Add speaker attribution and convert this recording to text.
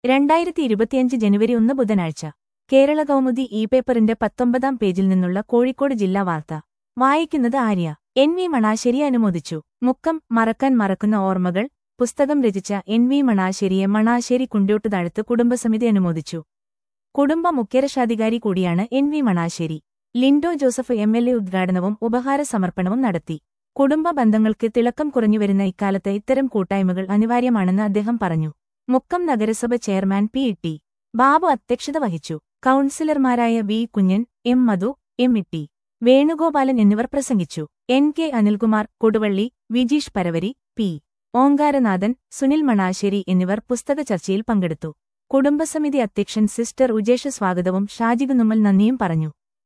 Speaker 1: രണ്ടായിരത്തി ഇരുപത്തിയഞ്ച് ജനുവരി ഒന്ന് ബുധനാഴ്ച കേരള കൗമുദി ഇ പേപ്പറിന്റെ പത്തൊമ്പതാം പേജിൽ നിന്നുള്ള കോഴിക്കോട് ജില്ലാ വാർത്ത വായിക്കുന്നത് ആര്യ എൻ വി മണാശ്ശേരി അനുമോദിച്ചു മുക്കം മറക്കാൻ മറക്കുന്ന ഓർമ്മകൾ പുസ്തകം രചിച്ച എൻ വി മണാശ്ശേരിയെ മണാശ്ശേരി കുണ്ട്യോട്ടുതാഴത്ത് കുടുംബസമിതി അനുമോദിച്ചു കുടുംബ മുഖ്യരക്ഷാധികാരി കൂടിയാണ് N V Manassery Linto Joseph M L A ഉദ്ഘാടനവും ഉപഹാര സമർപ്പണവും നടത്തി കുടുംബ ബന്ധങ്ങൾക്ക് തിളക്കം കുറഞ്ഞുവരുന്ന ഇക്കാലത്ത് ഇത്തരം കൂട്ടായ്മകൾ അനിവാര്യമാണെന്ന് അദ്ദേഹം പറഞ്ഞു മുക്കം നഗരസഭ ചെയർമാൻ പി ടി ബാബു അധ്യക്ഷത വഹിച്ചു കൌൺസിലർമാരായ V Kunjan M Madhu M Itty Venugopalan എന്നിവർ പ്രസംഗിച്ചു N K Anilkumar Koduvally Vijeesh Paravari P Onkaranathan Sunil Manassery എന്നിവർ പുസ്തക ചർച്ചയിൽ പങ്കെടുത്തു കുടുംബസമിതി അധ്യക്ഷൻ സിസ്റ്റർ ഉജേഷ് സ്വാഗതവും ഷാജിക് നുമ്മൽ നന്ദിയും പറഞ്ഞു